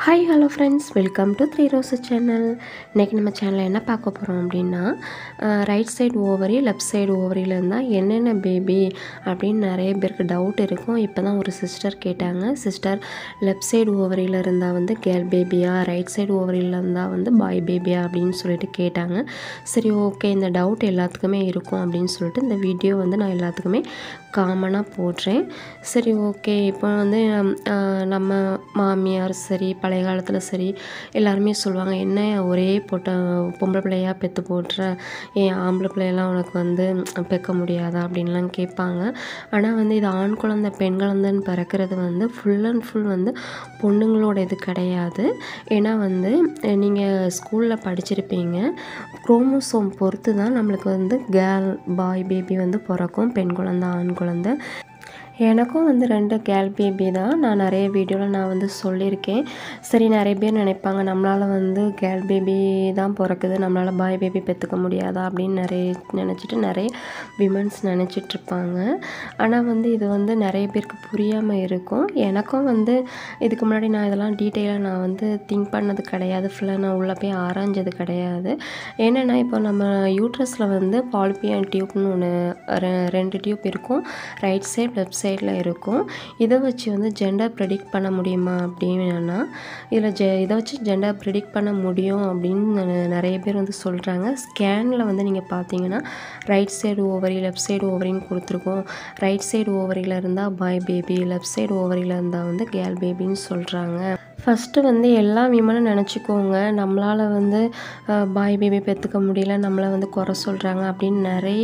hi hello friends welcome to three rose channel இன்றைக்கி நம்ம சேனலில் என்ன பார்க்க போகிறோம் அப்படின்னா right side ovary left side ஓவரியில் இருந்தால் என்னென்ன பேபி அப்படின்னு நிறைய பேருக்கு டவுட் இருக்கும் இப்போ தான் ஒரு சிஸ்டர் கேட்டாங்க சிஸ்டர் லெஃப்ட் சைடு ஓவரியில் இருந்தால் வந்து கேர்ள் பேபியா ரைட் சைடு ஓவரியில் இருந்தால் வந்து பாய் பேபியா அப்படின்னு சொல்லிட்டு கேட்டாங்க சரி ஓகே இந்த டவுட் எல்லாத்துக்குமே இருக்கும் அப்படின்னு சொல்லிட்டு இந்த வீடியோ வந்து நான் எல்லாத்துக்குமே காமனாக போடுறேன் சரி ஓகே இப்போ வந்து ஆஹ், நம்ம மாமியார் சரி பழைய காலத்தில் சரி எல்லாருமே சொல்லுவாங்க என்ன ஒரே பொட்ட பொம்பளை பிள்ளையா பெற்று போட்டுற ஏன் ஆம்பளை பிள்ளையெல்லாம் உனக்கு வந்து ம், பெக்க முடியாதா அப்படின்லாம் கேட்பாங்க ஆனால் வந்து இது ஆண் குழந்தை பெண் குழந்தைன்னு பிறக்கிறது வந்து ஃபுல் அண்ட் ஃபுல் வந்து பொண்ணுங்களோட இது கிடையாது ஏன்னா வந்து நீங்கள் ஸ்கூலில் படிச்சிருப்பீங்க குரோமோசோம் பொறுத்து தான் நம்மளுக்கு வந்து கேர்ள் பாய் பேபி வந்து பிறக்கும் பெண் குழந்தை ஆண் குழந்தை எனக்கும் வந்து ரெண்டு கேர்ள் பேபி தான் நான் நிறைய வீடியோவில் நான் வந்து சொல்லியிருக்கேன் சரி நிறைய பேர் நினைப்பாங்க நம்மளால் வந்து கேர்ள் பேபி தான் பிறக்குது நம்மளால் பாய் பேபி பெற்றுக்க முடியாதா அப்படின்னு நிறைய நினச்சிட்டு நிறைய விமன்ஸ் நினச்சிட்ருப்பாங்க ஆனால் வந்து இது வந்து நிறைய பேருக்கு புரியாமல் இருக்கும் எனக்கும் வந்து இதுக்கு முன்னாடி நான் இதெல்லாம் டீட்டெயிலாக நான் வந்து திங்க் பண்ணது கிடையாது ஃபுல்லாக நான் உள்ளே போய் ஆராய்ஞ்சது கிடையாது என்னென்னா இப்போ நம்ம யூட்ரஸில் வந்து பாலிபியன் டியூப்னு ஒன்று ரெண்டு டியூப் இருக்கும் ரைட் சைடு லெஃப்ட் சைடில் இருக்கும் இதை வச்சு வந்து ஜெண்டர் ப்ரெடிக்ட் பண்ண முடியுமா அப்படின்னா இதில் ஜெ இதை வச்சு ஜெண்டர் ப்ரெடிக்ட் பண்ண முடியும் அப்படின்னு நெ- நிறைய பேர் வந்து சொல்கிறாங்க ஸ்கேனில் வந்து நீங்கள் பார்த்தீங்கன்னா right side ovary left side ஓவரின்னு கொடுத்துருக்கோம் ரைட் சைடு ஓவரியில் இருந்தால் பாய் பேபி லெஃப்ட் சைடு ஓவரியில் இருந்தால் வந்து கேர்ள் பேபின்னு சொல்கிறாங்க ஃபஸ்ட்டு வந்து எல்லா விமனும் நினச்சிக்கோங்க நம்மளால் வந்து பாய் பேபி பெற்றுக்க முடியல நம்மளை வந்து குறை சொல்கிறாங்க அப்படின்னு நிறைய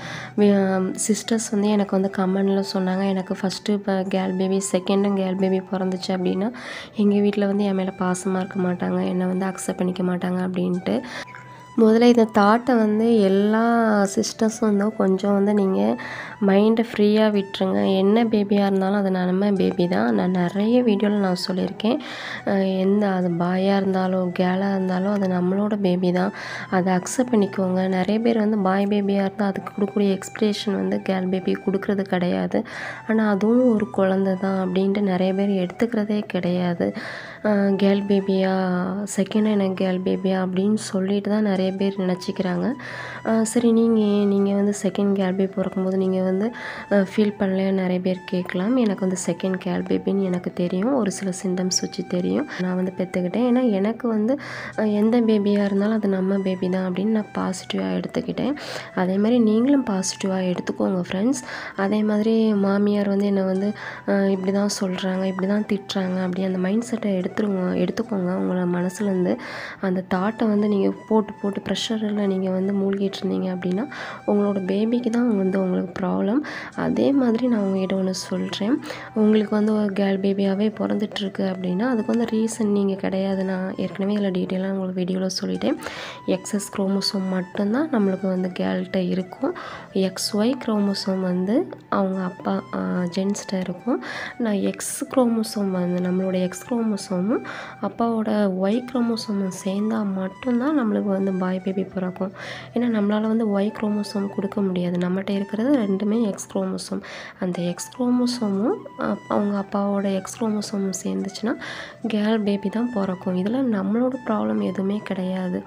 சிஸ்டர்ஸ் வந்து எனக்கு வந்து கமெண்டில் சொன்னாங்க எனக்கு ஃபஸ்ட்டு இப்போ கேர்ள் பேபி செகண்டும் கேர்ள் பேபி பிறந்துச்சு அப்படின்னா எங்கள் வீட்டில் வந்து என் மேலே பாசமாக இருக்க மாட்டாங்க என்னை வந்து அக்செப்ட் பண்ணிக்க மாட்டாங்க அப்படின்ட்டு முதல்ல இந்த தாட்டை வந்து எல்லா சிஸ்டர்ஸும் வந்து கொஞ்சம் வந்து நீங்கள் மைண்டை ஃப்ரீயாக விட்டுருங்க என்ன பேபியாக இருந்தாலும் அது நம்ம பேபி தான் நான் நிறைய வீடியோவில் நான் சொல்லியிருக்கேன் அஹ் எந்த அது பாயாக இருந்தாலும் கேலாக இருந்தாலும் அது நம்மளோட பேபி தான் அதை அக்செப்ட் பண்ணிக்கோங்க நிறைய பேர் வந்து பாய் பேபியாக இருந்தால் அதுக்கு கொடுக்கக்கூடிய எக்ஸ்பிரேஷன் வந்து கேர்ள் பேபி கொடுக்கறது கிடையாது ஆனால் அதுவும் ஒரு குழந்தை தான் அப்படின்ட்டு நிறைய பேர் எடுத்துக்கிறதே கிடையாது கேர்ள் பேபியா செகண்ட் எனக்கு கேர்ள் பேபியா அப்படின்னு சொல்லிட்டு தான் நிறைய பேர் நினச்சிக்கிறாங்க அஹ் சரி நீங்கள் ஏன் நீங்கள் வந்து செகண்ட் கேர்ள் பேபி பிறக்கும்போது நீங்கள் வந்து ஃபீல் பண்ணலையா நிறைய பேர் கேட்கலாம் எனக்கு வந்து செகண்ட் கேர்ள் பேபின்னு எனக்கு தெரியும் ஒரு சில சிம்டம்ஸ் வச்சு தெரியும் நான் வந்து பெற்றுக்கிட்டேன் ஏன்னா எனக்கு வந்து அஹ் எந்த பேபியாக இருந்தாலும் அது நம்ம பேபி தான் அப்படின்னு நான் பாசிட்டிவாக எடுத்துக்கிட்டேன் அதே மாதிரி நீங்களும் பாசிட்டிவாக எடுத்துக்கோங்க ஃப்ரெண்ட்ஸ் அதே மாதிரி மாமியார் வந்து என்னை வந்து அஹ் இப்படி தான் சொல்கிறாங்க இப்படி தான் திட்டுறாங்க அப்படி அந்த மைண்ட் செட்டை எடுத்துருங்க எடுத்துக்கோங்க உங்களை மனசுலேருந்து அந்த தாட்டை வந்து நீங்கள் போட்டு போட்டு ப்ரெஷரில் நீங்கள் வந்து மூழ்கிட்டு இருந்தீங்க அப்படின்னா உங்களோட பேபிக்கு தான் வந்து உங்களுக்கு ப்ராப்ளம் அதே மாதிரி நான் உங்ககிட்ட ஒன்று சொல்கிறேன் உங்களுக்கு வந்து ஒரு கேர்ள் பேபியாகவே பிறந்துட்டுருக்கு அப்படின்னா அதுக்கு வந்து ரீசன் நீங்கள் கிடையாது நான் ஏற்கனவே இதில் டீட்டெயிலாக உங்களுக்கு வீடியோவில் சொல்லிட்டேன் எக்ஸஸ் குரோமோசோம் மட்டும்தான் நம்மளுக்கு வந்து கேர்ள்கிட்ட இருக்கும் எக்ஸ் ஒய் குரோமோசோம் வந்து அவங்க அப்பா ஜென்ஸ்கிட்ட இருக்கும் நான் எக்ஸ் குரோமோசோம் வந்து நம்மளோட எக்ஸ் குரோமோசோமும் அப்பாவோட ஒய் குரோமோசோமும் சேர்ந்தால் மட்டும்தான் நம்மளுக்கு வந்து பாய் பேபி பிறக்கும் ஏன்னா நம்மளால் வந்து ஒய் குரோமோசோம் கொடுக்க முடியாது நம்மகிட்ட இருக்கிறது ரெண்டுமே எக்ஸ் குரோமோசோம் அந்த எக்ஸ் குரோமோசோமும் அவங்க அப்பாவோட எக்ஸ் குரோமோசோமும் சேர்ந்துச்சுன்னா கேர்ள் பேபி தான் பிறக்கும் இதில் நம்மளோட ப்ராப்ளம் எதுவுமே கிடையாது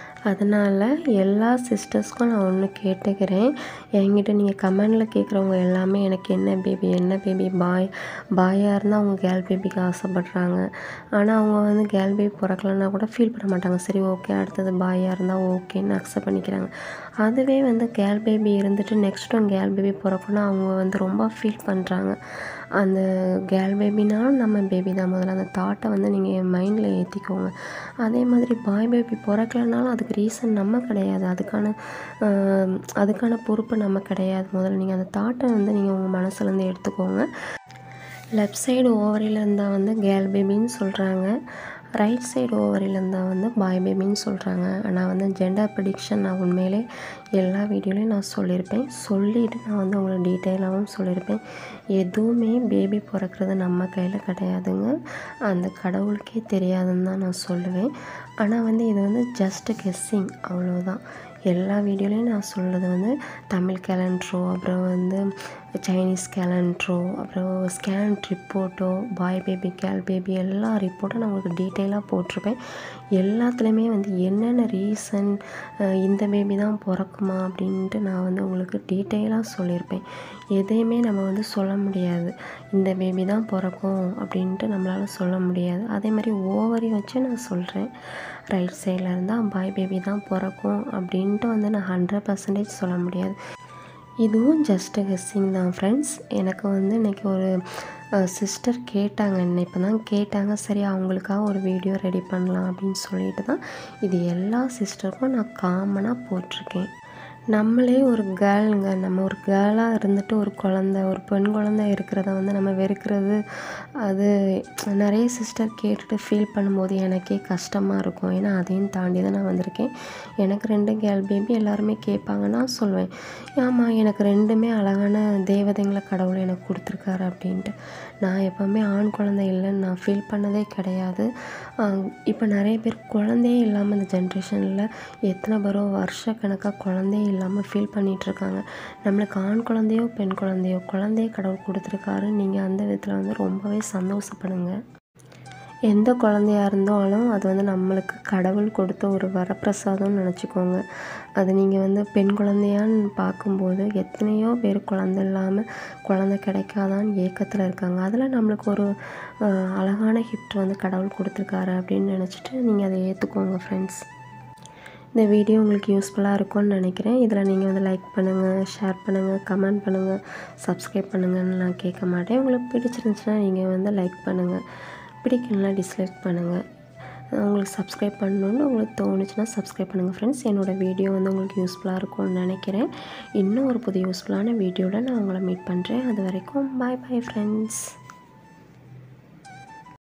அதனால் எல்லா சிஸ்டர்ஸ்க்கும் நான் ஒன்று கேட்டுக்கிறேன் என்கிட்ட நீங்கள் கமெண்டில் கேட்குறவங்க எல்லாமே எனக்கு என்ன பேபி என்ன பேபி பாய் பாயாக இருந்தால் அவங்க கேர்ள் பேபிக்கு ஆசைப்பட்றாங்க ஆனால் அவங்க வந்து கேர்ள் பேபி பிறக்கலன்னா கூட ஃபீல் பண்ண மாட்டாங்க சரி ஓகே அடுத்தது பாயாக இருந்தால் ஓகேன்னு அக்செப்ட் பண்ணிக்கிறாங்க அதுவே வந்து கேர்ள் பேபி இருந்துட்டு நெக்ஸ்ட் ஒன் கேர்ள் பேபி பிறக்கணும் அவங்க வந்து ரொம்ப ஃபீல் பண்ணுறாங்க அந்த கேர்ள் பேபினாலும் நம்ம பேபி தான் முதல்ல அந்த தாட்டை வந்து நீங்கள் மைண்டில் ஏற்றிக்கோங்க அதே மாதிரி பாய் பேபி பிறக்கலனாலும் அதுக்கு ரீசன் நம்ம கிடையாது அதுக்கான ஆஹ், அதுக்கான பொறுப்பு நம்ம கிடையாது முதல்ல நீங்கள் அந்த தாட்டை வந்து நீங்கள் உங்கள் மனசுலேருந்து எடுத்துக்கோங்க லெஃப்ட் சைடு ஓவரியில் இருந்தால் வந்து கேர்ள் பேபின்னு சொல்கிறாங்க ரைட் சைடு ஓவரில் இருந்தால் வந்து பாய் பேபின்னு சொல்கிறாங்க ஆனால் வந்து ஜெண்டர் ப்ரிடிக்ஷன் நான் உண்மையிலே எல்லா வீடியோலையும் நான் சொல்லியிருப்பேன் சொல்லிவிட்டு நான் வந்து உங்களுக்கு டீட்டெயிலாகவும் சொல்லியிருப்பேன் எதுவுமே பேபி பிறக்கிறது நம்ம கையில் கிடையாதுங்க அந்த கடவுளுக்கே தெரியாதுன்னு தான் நான் சொல்லுவேன் ஆனால் வந்து இது வந்து ஜஸ்ட் கெஸ்ஸிங் அவ்வளோதான் எல்லா வீடியோலையும் நான் சொல்கிறது வந்து தமிழ் கேலண்டரோ அப்புறம் வந்து சைனீஸ் கேலண்ட்ரோ அப்புறம் ஸ்கேன் ரிப்போர்ட்டோ பாய் பேபி கேர்ள் பேபி எல்லா ரிப்போர்ட்டும் நான் உங்களுக்கு டீட்டெயிலாக போட்டிருப்பேன் எல்லாத்துலேயுமே வந்து என்னென்ன ரீசன் இந்த பேபி தான் பிறக்குமா அப்படின்ட்டு நான் வந்து உங்களுக்கு டீட்டெயிலாக சொல்லியிருப்பேன் எதையுமே நம்ம வந்து சொல்ல முடியாது இந்த பேபி தான் பிறக்கும் அப்படின்ட்டு நம்மளால் சொல்ல முடியாது அதே மாதிரி ஓவரி வச்சு நான் சொல்கிறேன் ரைட் சைடில் இருந்தால் பாய் பேபி தான் பிறக்கும் அப்படின்ட்டு வந்து நான் ஹண்ட்ரட் பர்சன்டேஜ் சொல்ல முடியாது இதுவும் ஜஸ்ட் கெஸ்ஸிங் தான் ஃப்ரெண்ட்ஸ் எனக்கு வந்து இன்றைக்கி ஒரு சிஸ்டர் கேட்டாங்க என்ன இப்போ தான் கேட்டாங்க சரி அவங்களுக்காக ஒரு வீடியோ ரெடி பண்ணலாம் அப்படின்னு சொல்லிட்டு தான் இது எல்லா சிஸ்டருக்கும் நான் காமனாக போட்டிருக்கேன் நம்மளே ஒரு கேர்ளுங்க நம்ம ஒரு கேர்ளாக இருந்துட்டு ஒரு குழந்த ஒரு பெண் குழந்த இருக்கிறத வந்து நம்ம வெறுக்கிறது அது நிறைய சிஸ்டர் கேட்டுட்டு ஃபீல் பண்ணும்போது எனக்கே கஷ்டமாக இருக்கும் ஏன்னா அதையும் தாண்டி தான் நான் வந்திருக்கேன் எனக்கு ரெண்டு கேர்ள் பேபி எல்லாருமே கேட்பாங்க நான் சொல்வேன் ஆமாம் எனக்கு ரெண்டுமே அழகான தேவதைங்களை கடவுள் எனக்கு கொடுத்துருக்காரு அப்படின்ட்டு நான் எப்போவுமே ஆண் குழந்தை இல்லைன்னு நான் ஃபீல் பண்ணதே கிடையாது இப்போ நிறைய பேர் குழந்தையே இல்லாமல் இந்த ஜென்ரேஷனில் எத்தனை பேரோ வருஷக்கணக்காக குழந்தையே இல்லாமல் ஃபீல் பண்ணிகிட்ருக்காங்க நம்மளுக்கு ஆண் குழந்தையோ பெண் குழந்தையோ குழந்தைய கடவுள் கொடுத்துருக்காரு நீங்கள் அந்த விதத்தில் வந்து ரொம்பவே சந்தோஷப்படுங்க எந்த குழந்தையா இருந்தாலும் அது வந்து நம்மளுக்கு கடவுள் கொடுத்த ஒரு வரப்பிரசாதம்னு நினச்சிக்கோங்க அது நீங்கள் வந்து பெண் குழந்தையான்னு பார்க்கும்போது எத்தனையோ பேர் குழந்த இல்லாமல் குழந்த கிடைக்காதான்னு ஏக்கத்தில் இருக்காங்க அதில் நம்மளுக்கு ஒரு அழகான கிஃப்ட் வந்து கடவுள் கொடுத்துருக்காரு அப்படின்னு நினச்சிட்டு நீங்கள் அதை ஏற்றுக்கோங்க ஃப்ரெண்ட்ஸ் இந்த வீடியோ உங்களுக்கு யூஸ்ஃபுல்லாக இருக்கும்னு நினைக்கிறேன் இதில் நீங்கள் வந்து லைக் பண்ணுங்கள் ஷேர் பண்ணுங்கள் கமெண்ட் பண்ணுங்கள் சப்ஸ்கிரைப் பண்ணுங்கன்னு நான் கேட்க மாட்டேன் உங்களுக்கு பிடிச்சிருந்துச்சுன்னா நீங்கள் வந்து லைக் பண்ணுங்கள் பிடிக்கலனா டிஸ்லைக் பண்ணுங்கள் உங்களுக்கு சப்ஸ்கிரைப் பண்ணணுன்னு உங்களுக்கு தோணுச்சுன்னா சப்ஸ்கிரைப் பண்ணுங்கள் ஃப்ரெண்ட்ஸ் என்னோடய வீடியோ வந்து உங்களுக்கு யூஸ்ஃபுல்லாக இருக்கும்னு நினைக்கிறேன் இன்னும் ஒரு புது யூஸ்ஃபுல்லான வீடியோவில் நான் உங்களை மீட் பண்ணுறேன் அது வரைக்கும் பாய் பாய் ஃப்ரெண்ட்ஸ்